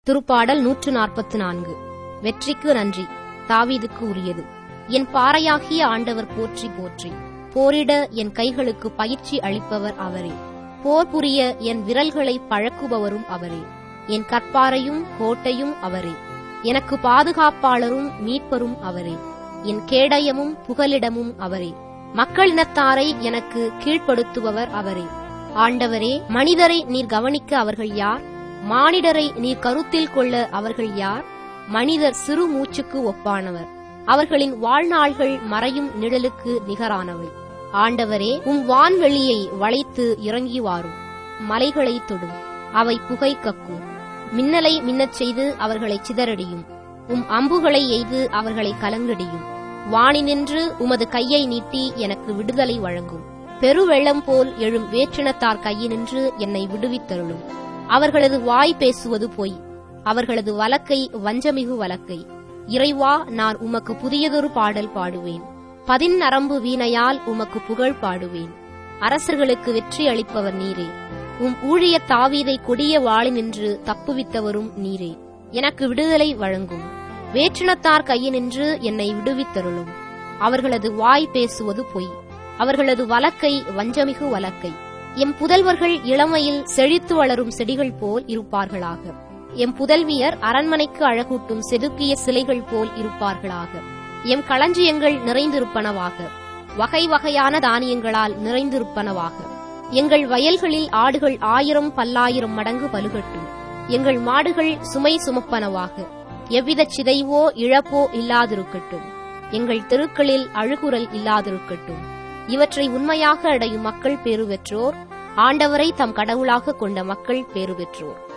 திருப்பாடல் நூற்று நாற்பத்து நான்கு வெற்றிக்கு நன்றி தாவீதுக்கு உரியது என் பாறையாகிய ஆண்டவர் போற்றி போற்றி போரிட என் கைகளுக்கு பயிற்சி அளிப்பவர் அவரே போர் புரிய என் விரல்களை பழக்குபவரும் அவரே என் கற்பாரையும் கோட்டையும் அவரே எனக்கு பாதுகாப்பாளரும் மீட்பரும் அவரே என் கேடயமும் புகலிடமும் அவரே மக்களினத்தாரை எனக்கு கீழ்ப்படுத்துபவர் அவரே ஆண்டவரே மனிதரை நீர் கவனிக்க அவர்கள் யார் மானிடரை நீர் கருத்தில் கொள்ள அவர்கள் யார் மனிதர் சிறு மூச்சுக்கு ஒப்பானவர் அவர்களின் வாழ்நாள்கள் மறையும் நிழலுக்கு நிகரானவை ஆண்டவரே உம் வான்வெளியை வளைத்து இறங்கி வாரும் மலைகளை தொடும் அவை புகை கக்கும் மின்னலை மின்னச் செய்து அவர்களை சிதறடியும் உம் அம்புகளை எய்து அவர்களை கலங்கடியும் வானினின்று உமது கையை நீட்டி எனக்கு விடுதலை வழங்கும் பெருவெள்ளம் போல் எழும் வேற்றினத்தார் கையினின்று என்னை விடுவித்தருளும் அவர்களது வாய் பேசுவது பொய் அவர்களது வழக்கை வஞ்சமிகு வழக்கை இறைவா நான் உமக்கு புதியதொரு பாடல் பாடுவேன் பதிநரம்பு வீணையால் உமக்கு புகழ் பாடுவேன் அரசர்களுக்கு வெற்றி அளிப்பவர் நீரே உம் ஊழிய தாவீதை கொடிய வாளினின்று தப்புவித்தவரும் நீரே எனக்கு விடுதலை வழங்கும் வேற்றினத்தார் கையினின்று என்னை விடுவித்தருளும் அவர்களது வாய் பேசுவது பொய் அவர்களது வழக்கை வஞ்சமிகு வழக்கை எம் புதல்வர்கள் இளமையில் செழித்து வளரும் செடிகள் போல் இருப்பார்களாக எம் புதல்வியர் அரண்மனைக்கு அழகூட்டும் செதுக்கிய சிலைகள் போல் இருப்பார்களாக எம் களஞ்சியங்கள் நிறைந்திருப்பனவாக வகை வகையான தானியங்களால் நிறைந்திருப்பனவாக எங்கள் வயல்களில் ஆடுகள் ஆயிரம் பல்லாயிரம் மடங்கு பலுகட்டும் எங்கள் மாடுகள் சுமை சுமப்பனவாக எவ்வித சிதைவோ இழப்போ இல்லாதிருக்கட்டும் எங்கள் தெருக்களில் அழுகுரல் இல்லாதிருக்கட்டும் இவற்றை உண்மையாக அடையும் மக்கள் பேறு பெற்றோர் ஆண்டவரை தம் கடவுளாக கொண்ட மக்கள் பேறு பெற்றோர்